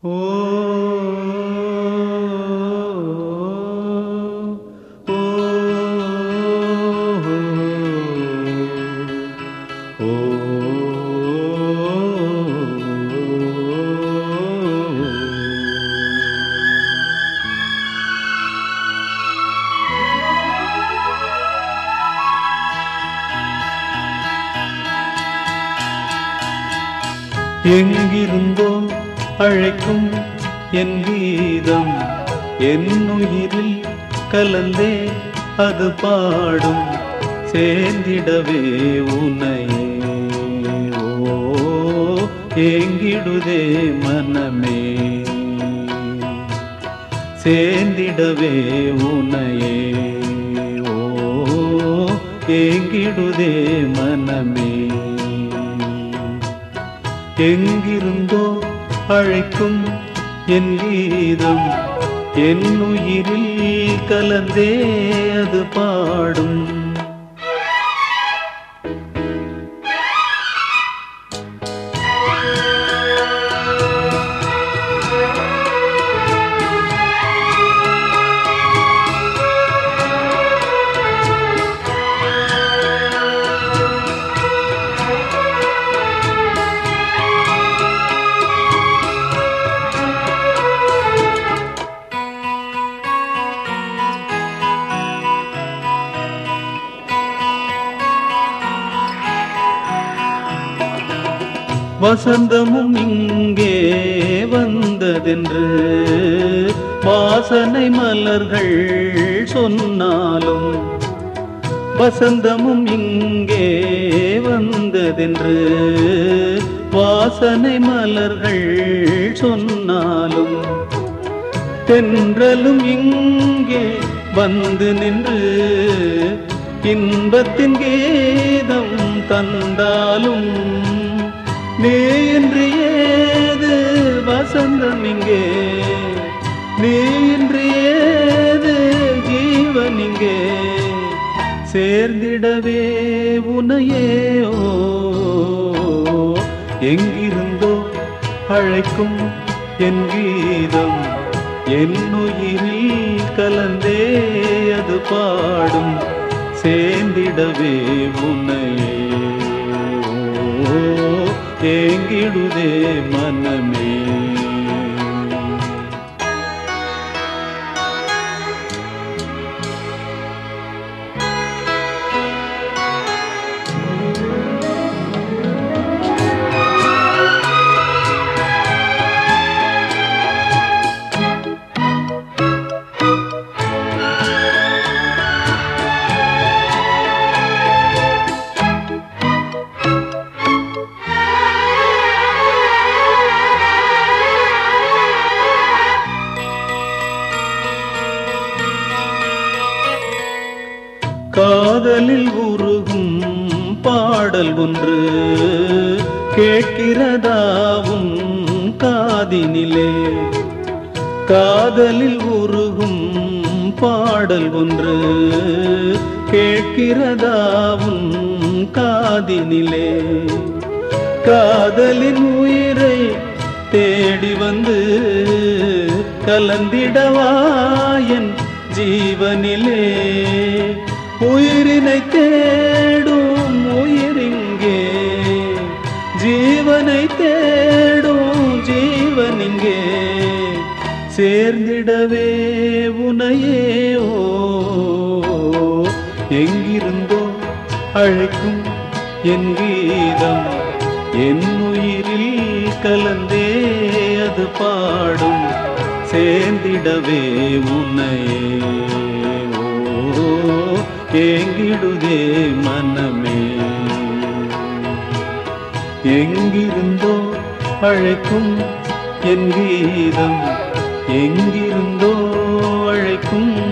ஓ ஓ ஓ எங்கிருந்தோ அழைக்கும் என் கீதம் என் உயிரில் கலந்தே அது பாடும் சேர்ந்திடவே உனையே ஓ ஏங்கிடுதே மனமே சேர்ந்திடவே உனையே ஓ ஏங்கிடுதே மனமே எங்கிருந்தோ அழைக்கும் என் கீதம் என் உயிரில் கலந்தே அது பாடும் வசந்தமும் இங்கே வந்ததென்று வாசனை மலர்கள் சொன்னாலும் வசந்தமும் இங்கே வந்ததென்று வாசனை மலர்கள் சொன்னாலும் தென்றலும் இங்கே வந்து நின்று இன்பத்தின் கீதம் தந்தாலும் நீ இன்று ஏது வசந்தம் இங்கே நீ இன்று ஏது ஜீவன் இங்கே சேர்ந்திடவே உனையே ஓ எங்கிருந்தோ அழைக்கும் என் கீதம் என் உயிரில் கலந்தே அது பாடும் சேர்ந்திடவே உனையே ஓ ஏங்கிடுதே மனமே காதலில் உருகும் பாடல் ஒன்று கேட்கிறதாவும் காதினிலே காதலில் உருகும் பாடல் ஒன்று கேட்கிறதாவும் காதினிலே காதலின் உயிரை தேடி வந்து கலந்திடவா என் ஜீவனிலே உயிரினை தேடும் உயிரிங்கே ஜீவனை தேடும் ஜீவனிங்கே சேர்ந்திடவே உனையே ஓ எங்கிருந்தோ அழைக்கும் என் கீதம் என் உயிரில் கலந்தே அது பாடும் சேர்ந்திடவே உன்னையே ஓ ஏங்கிடுதே மனமே எங்கிருந்தோ அழைக்கும் என் கீதம் எங்கிருந்தோ அழைக்கும்